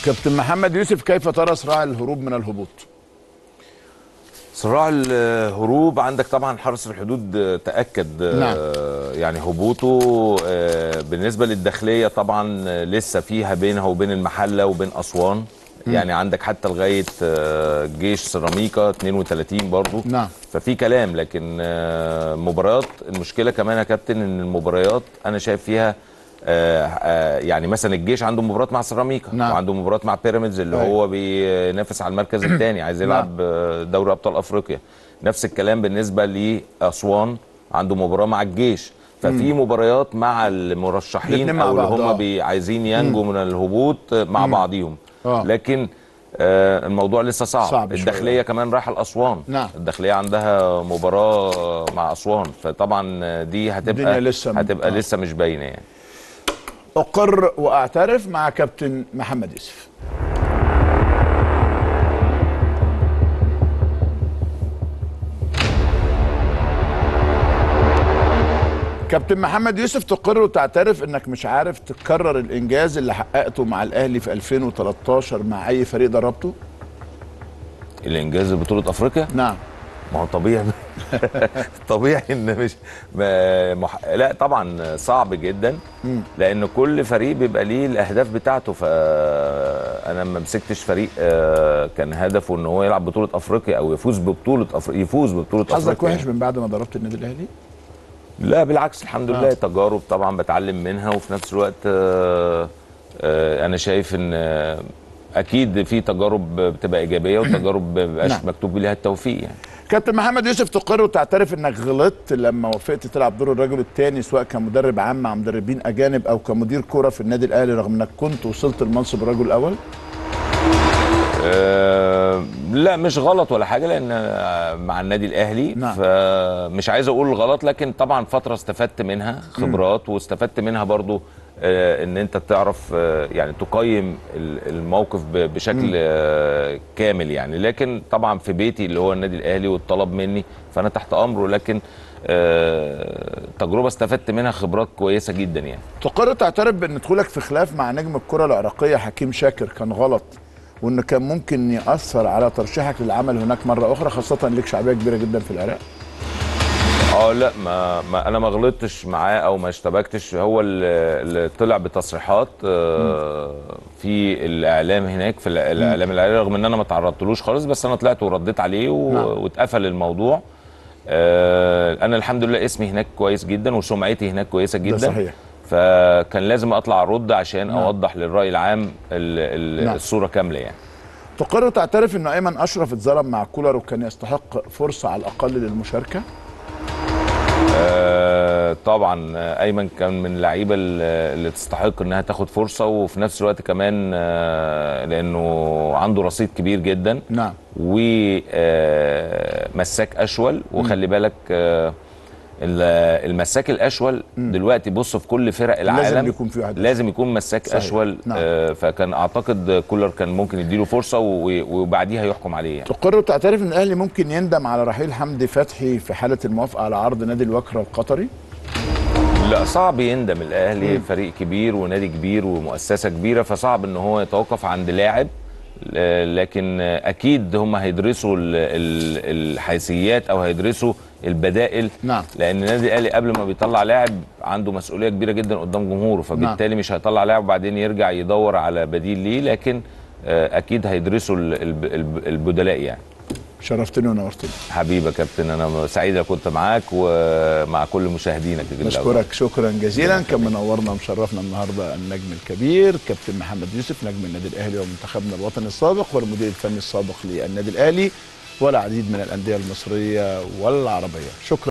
كابتن محمد يوسف كيف ترى صراع الهروب من الهبوط؟ صراع الهروب عندك طبعا حرس الحدود تاكد نعم. آه، يعني هبوطه آه، بالنسبه للداخليه طبعا آه، لسه فيها بينها وبين المحله وبين اسوان يعني عندك حتى لغايه آه، جيش سيراميكا 32 برضو نعم. ففي كلام لكن آه، مباريات المشكله كمان يا كابتن ان المباريات انا شايف فيها آه، آه، يعني مثلا الجيش عنده مباراه مع سيراميكا نعم. وعنده مباراه مع بيراميدز اللي أيوة. هو بينافس على المركز الثاني عايز يلعب آه، دوري ابطال افريقيا نفس الكلام بالنسبه لاسوان عنده مباراه مع الجيش ففي مباريات مع المرشحين الاتنين مع او اللي بعض، آه. هم بي- عايزين ينجوا من الهبوط آه، مع بعضيهم آه. لكن آه، الموضوع لسه صعب, صعب شوية. الداخليه كمان رايحه لاسوان نعم. الداخليه عندها مباراه مع اسوان فطبعا دي الدنيا هتبقى لسه م- هتبقى آه. لسه مش باينه يعني اقر واعترف مع كابتن محمد يوسف كابتن محمد يوسف تقر وتعترف انك مش عارف تكرر الانجاز اللي حققته مع الاهلي في 2013 مع اي فريق دربته الانجاز بطوله افريقيا نعم ما هو طبيعي طبيعي ان مش ما مح... لا طبعا صعب جدا لان كل فريق بيبقى ليه الاهداف بتاعته فانا ما مسكتش فريق آه، كان هدفه ان هو يلعب بطوله افريقيا او يفوز ببطوله أفريقيا يفوز ببطوله حظك افريقيا وحش من بعد ما ضربت النادي الاهلي لا بالعكس الحمد آه. لله تجارب طبعا بتعلم منها وفي نفس الوقت آه، آه، انا شايف ان آه، اكيد في تجارب بتبقى ايجابيه وتجارب ما بيبقاش نعم. مكتوب ليها التوفيق يعني كابتن محمد يوسف تقر وتعترف انك غلطت لما وافقت تلعب دور الرجل الثاني سواء كمدرب عام مع مدربين اجانب او كمدير كره في النادي الاهلي رغم انك كنت وصلت لمنصب الرجل الاول آه، لا مش غلط ولا حاجه لان آه، مع النادي الاهلي نعم. فمش عايز اقول غلط لكن طبعا فتره استفدت منها خبرات واستفدت منها برضو آه، ان انت تعرف آه، يعني تقيم ال- الموقف ب- بشكل آه، كامل يعني لكن طبعا في بيتي اللي هو النادي الاهلي والطلب مني فانا تحت امره لكن آه، تجربه استفدت منها خبرات كويسه جدا يعني تقر وتعترف بان دخولك في خلاف مع نجم الكره العراقيه حكيم شاكر كان غلط وان كان ممكن ياثر على ترشيحك للعمل هناك مره اخرى خاصه ليك شعبيه كبيره جدا في العراق اه لا ما, ما انا ما غلطتش معاه او ما اشتبكتش هو اللي اللي طلع بتصريحات آه في الاعلام هناك في الإع- الاعلام العراقي رغم ان انا ما تعرضتلوش خالص بس انا طلعت ورديت عليه و... نعم. واتقفل الموضوع آه انا الحمد لله اسمي هناك كويس جدا وسمعتي هناك كويسه جدا صحيح. فكان لازم اطلع ارد عشان نعم. اوضح للراي العام ال... ال... نعم. الصوره كامله يعني تقر وتعترف ان ايمن اشرف اتظلم مع كولر وكان يستحق فرصه على الاقل للمشاركه آه، طبعا آه، ايمن كان من اللعيبه اللي اللي تستحق انها تاخد فرصه وفي نفس الوقت كمان آه، لانه عنده رصيد كبير جدا نعم ومساك اشول وخلي بالك آه، ال- المساك الاشول دلوقتي بص في كل فرق العالم لازم يكون في واحد لازم يكون مساك صحيح. اشول نعم. آه، فكان اعتقد كولر كان ممكن يديله فرصه و- وبعديها يحكم عليه يعني. تقر وتعترف ان الاهلي ممكن يندم على رحيل حمدي فتحي في حاله الموافقه على عرض نادي الوكره القطري لا صعب يندم الاهلي فريق كبير ونادي كبير ومؤسسه كبيره فصعب ان هو يتوقف عند لاعب ل- لكن اكيد هم هيدرسوا ال- ال- الحيثيات او هيدرسوا البدائل نعم. لان النادي الاهلي قبل ما بيطلع لاعب عنده مسؤوليه كبيره جدا قدام جمهوره فبالتالي مش هيطلع لاعب وبعدين يرجع يدور على بديل ليه لكن آه، اكيد هيدرسوا ال- الب- الب- البدلاء يعني شرفتني ونورتني حبيبي يا كابتن انا سعيد إن كنت معاك ومع كل مشاهدينك بشكرك شكرا جزيلا كان منورنا ومشرفنا النهارده النجم الكبير كابتن محمد يوسف نجم النادي الاهلي ومنتخبنا الوطني السابق والمدير الفني السابق للنادي الاهلي والعديد من الانديه المصريه والعربيه شكرا